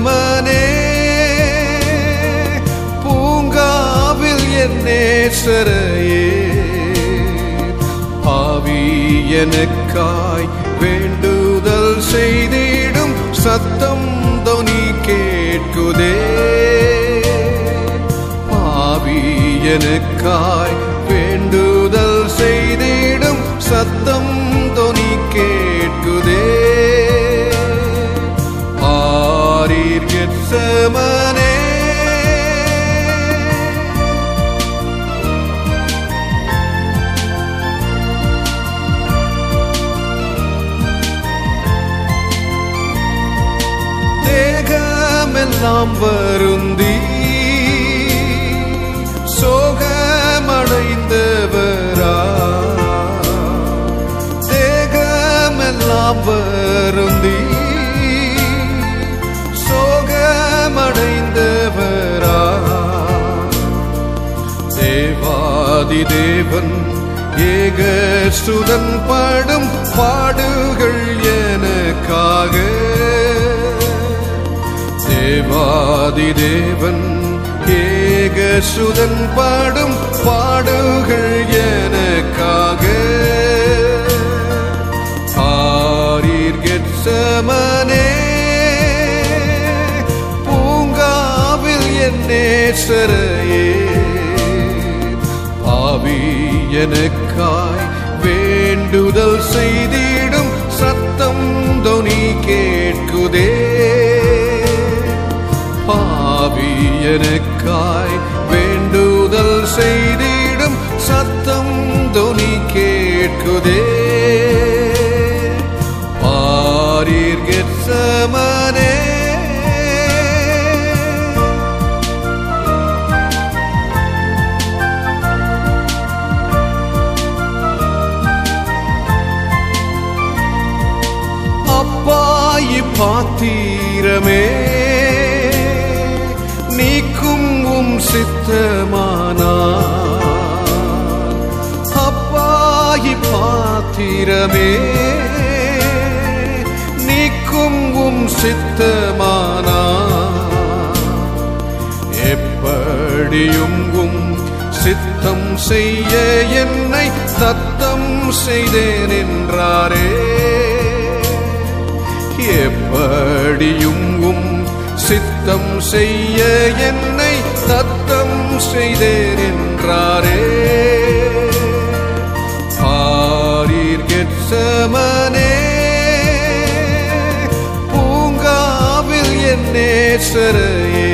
கெட்சமனே பூங்காவில் என் நேசரையே ஆவி எனக்காய் வேண்டுதல் செய்திடும் சத்தம் தொனி கேட்குதே ஆவி எனக்காய் வேண்டுதல் செய்திடும் சத்தம் தொனி கேட்குதே ஆரீர் கெட்சமனே தேகமெல்லாம் வருந்தி சோகமடைந்தவரா தேகமெல்லாம் வருந்தி சோகமடைந்தவரா தேவாதி தேவன் ஏக சுதன் படும் பாடுகள் எனக்காக தேவாதி தேவன் ஏக சுதன் பாடும் பாடுகள் எனக்காக ஆரீர் கெட்சமனே பூங்காவில் என் நேசரையே ஆவி எனக்காய் வேண்டுதல் செய்திடும் சத்தம் தொனி கேட்குதே பாவி எனக்காய் வேண்டுதல் செய்திடும் சத்தம் தொனி கேட்குதே பாரீர் கெட்சமனே அப்பாயி பாத்தீரமே நீக்கும் உம் சித்தமானா அப்பாயி பாத்திரமே நீக்கும் உம் சித்தமானா எப்படியும் உம் சித்தம் செய்ய என்னை தத்தம் செய்தேன் என்றாரே எப்படியும் உம் சித்தம் செய்ய என்னை தத்தம் செய்தேன் என்றாரே ஆரீர் கெட்சமனே பூங்காவில் என் நேசரையே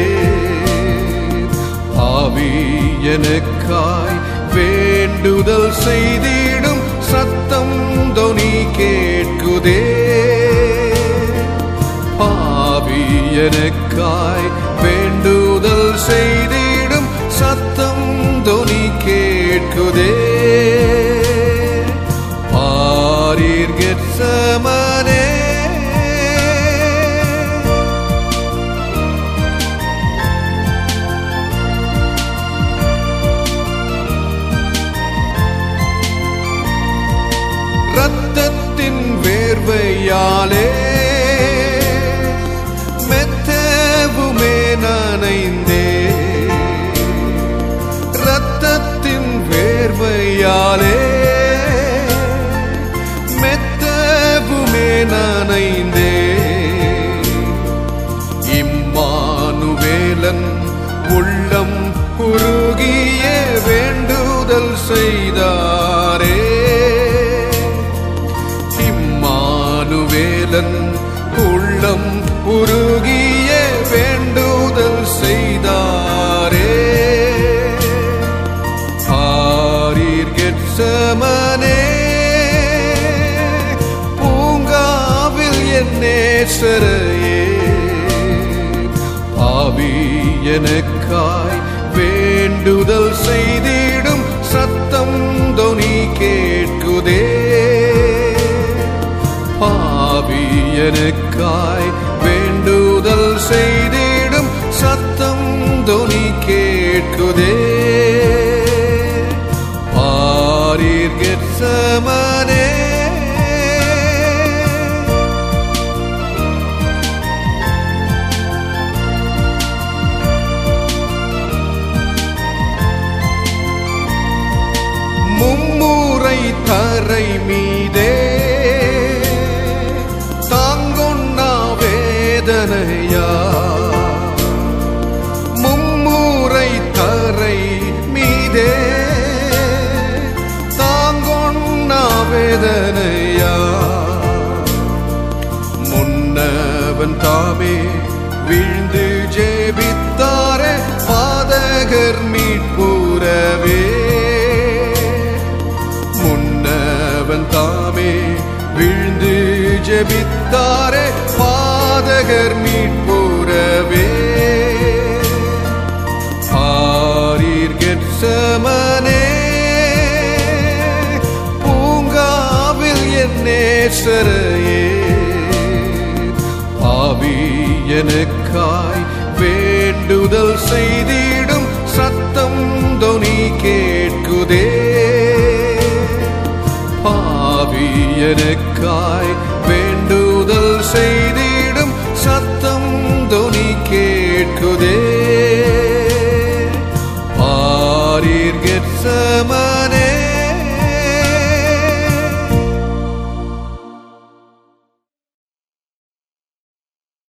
ஆவி எனக்காய் வேண்டுதல் செய்திடும் சத்தம் தொனி கேட்குதே பாவி எனக்காய் வேண்டுதல் செய்திடும் சத்தம் தொனி கேட்குதே பாரீர் கெட்சமனே ரத்தத்தின் வேர்வையாலே மெத்தவுமே நனைந்தே ரத்தத்தின் வேர்வையாலே மெத்தவுமே நனைந்தே இம்மானுவேலன் உள்ளம் உருகிய வேண்டுதல் செய்தாரே இம்மானுவேலன் உள்ளம் உருகிய வேண்டுதல் செய்தாரே ஆரீர் கெட்சமனே பூங்காவில் என் நேசரையே ஆவி எனக்காய் வேண்டுதல் செய்திடும் சத்தம் தொனி கேட்குதே பாவி எனக்காய் வேண்டுதல் செய்திடும் சத்தம் தொனி கேட்குதே பாரீர் கெட்சமனே கரை மீதே தாங்கொன்னா வேதனையா முன்னவன் தாமே வீழ்ந்து ஜெபித்தாரே பாதகர் மீட்புறவே முன்னவன் தாமே வீழ்ந்து ஜெபித்தாரே பாதகர் மீட்புறவே ஆரீர் கெட்சமனே பூங்காவில் என் நேசரையே ஆவி எனக்காய் வேண்டுதல் செய்திடும் சத்தம் தொனி கேட்குதே பாவி எனக்காய் வேண்டுதல் செய்